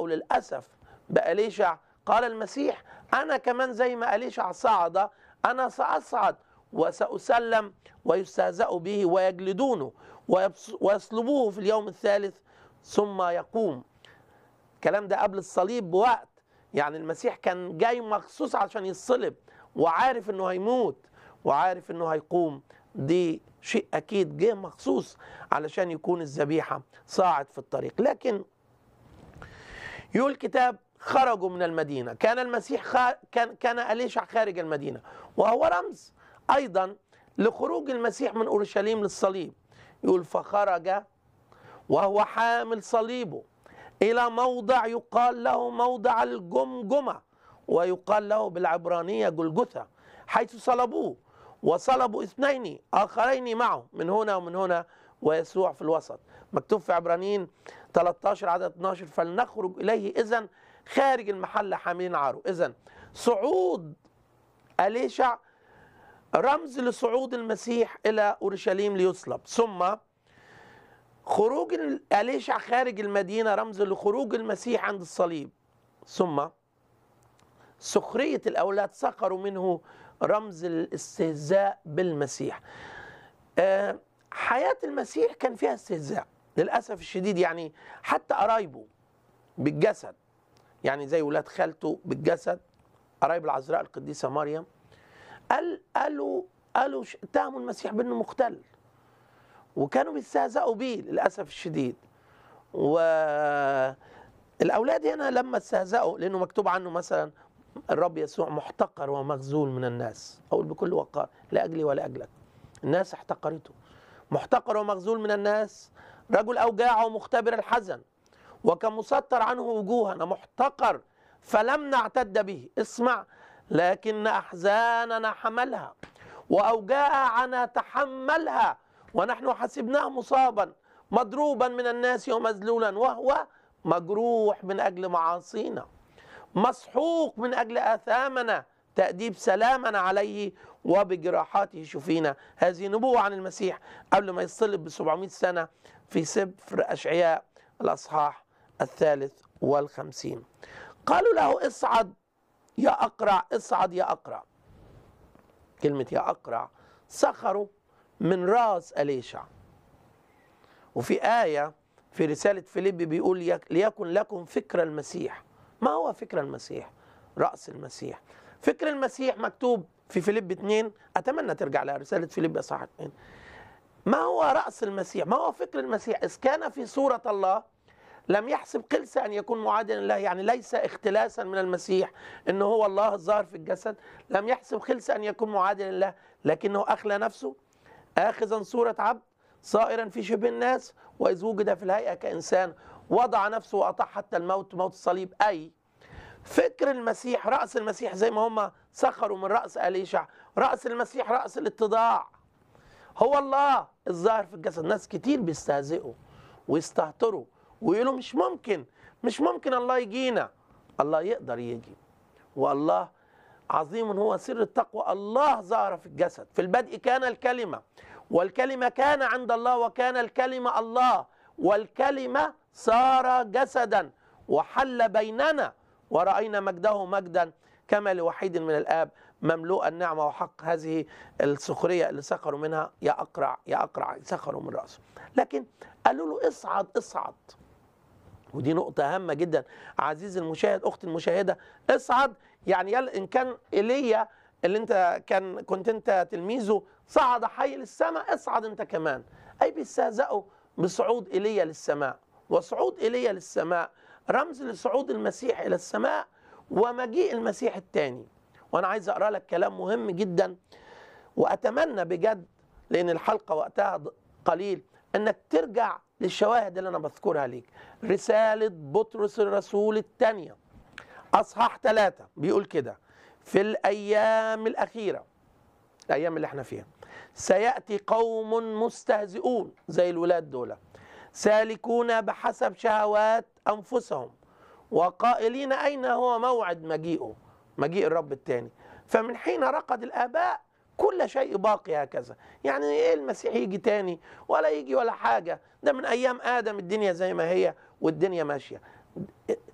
استهزأوا للأسف بأليشع قال المسيح أنا كمان زي ما أليشع صعد أنا سأصعد وسأسلم ويستهزأ به ويجلدونه ويبص- ويصلبوه في اليوم الثالث ثم يقوم الكلام ده قبل الصليب بوقت يعني المسيح كان جاي مخصوص عشان يصلب وعارف انه هيموت وعارف انه هيقوم دي شيء اكيد جه مخصوص علشان يكون الذبيحه صاعد في الطريق لكن يقول الكتاب خرجوا من المدينه كان المسيح خار... كان كان اليشع خارج المدينه وهو رمز ايضا لخروج المسيح من اورشليم للصليب يقول فخرج وهو حامل صليبه إلى موضع يقال له موضع الجمجمة ويقال له بالعبرانية جلجثة حيث صلبوه وصلبوا اثنين آخرين معه من هنا ومن هنا ويسوع في الوسط مكتوب في عبرانيين 13 عدد 12 فلنخرج إليه إذا خارج المحل حاملين عاره إذا صعود أليشع رمز لصعود المسيح إلى أورشليم ليصلب ثم خروج ال- أليشع خارج المدينة رمز لخروج المسيح عند الصليب ثم سخرية الأولاد سخروا منه رمز الاستهزاء بالمسيح آه، حياة المسيح كان فيها استهزاء للأسف الشديد يعني حتى قرايبه بالجسد يعني زي ولاد خالته بالجسد قرايب العذراء القديسة مريم قال قالوا قالوا ش- اتهموا المسيح بأنه مختل وكانوا بيستهزئوا بيه للاسف الشديد والاولاد هنا لما استهزأوا لانه مكتوب عنه مثلا الرب يسوع محتقر ومخذول من الناس اقول بكل وقار لاجلي ولاجلك الناس احتقرته محتقر ومخذول من الناس رجل اوجاع ومختبر الحزن وكان مسطر عنه وجوهنا محتقر فلم نعتد به اسمع لكن احزاننا حملها واوجاعنا تحملها ونحن حسبناه مصابا مضروبا من الناس ومذلولا وهو مجروح من اجل معاصينا مسحوق من اجل اثامنا تاديب سلامنا عليه وبجراحاته شفينا هذه نبوه عن المسيح قبل ما يصلب ب 700 سنه في سفر اشعياء الاصحاح الثالث والخمسين قالوا له اصعد يا اقرع اصعد يا اقرع كلمه يا اقرع سخروا من راس أليشع وفي آية في رسالة فيليب بيقول يك- ليكن لكم فكر المسيح ما هو فكر المسيح رأس المسيح فكر المسيح مكتوب في فيليب 2 أتمنى ترجع لها رسالة فيليب أصحاح 2 ما هو رأس المسيح ما هو فكر المسيح إذ كان في صورة الله لم يحسب قلس أن يكون معادلا لله يعني ليس اختلاسا من المسيح أنه هو الله الظاهر في الجسد لم يحسب قلس أن يكون معادلا لله لكنه أخلى نفسه آخذا صورة عبد صائرا في شبه الناس وإذ وجد في الهيئة كإنسان وضع نفسه وأطاع حتى الموت موت الصليب أي فكر المسيح رأس المسيح زي ما هم سخروا من رأس أليشع رأس المسيح رأس الاتضاع هو الله الظاهر في الجسد ناس كتير بيستهزئوا ويستهتروا ويقولوا مش ممكن مش ممكن الله يجينا الله يقدر يجي والله عظيم هو سر التقوى الله ظهر في الجسد في البدء كان الكلمة والكلمة كان عند الله وكان الكلمة الله والكلمة صار جسدا وحل بيننا ورأينا مجده مجدا كما لوحيد من الآب مملوء النعمة وحق هذه السخرية اللي سخروا منها يا أقرع يا أقرع سخروا من رأسه لكن قالوا له اصعد اصعد ودي نقطة هامة جدا عزيزي المشاهد أختي المشاهدة اصعد يعني يلا إن كان إيليا اللي أنت كان كنت أنت تلميذه صعد حي للسماء اصعد أنت كمان أي بيستهزئوا بصعود إيليا للسماء وصعود إيليا للسماء رمز لصعود المسيح إلى السماء ومجيء المسيح الثاني وأنا عايز أقرأ لك كلام مهم جدا وأتمنى بجد لأن الحلقة وقتها ض- قليل أنك ترجع للشواهد اللي أنا بذكرها ليك رسالة بطرس الرسول الثانية أصحاح ثلاثة بيقول كده في الأيام الأخيرة الأيام اللي احنا فيها سيأتي قوم مستهزئون زي الولاد دول سالكون بحسب شهوات أنفسهم وقائلين أين هو موعد مجيئه مجيء الرب الثاني فمن حين رقد الآباء كل شيء باقي هكذا يعني ايه المسيح يجي تاني ولا يجي ولا حاجة ده من أيام آدم الدنيا زي ما هي والدنيا ماشية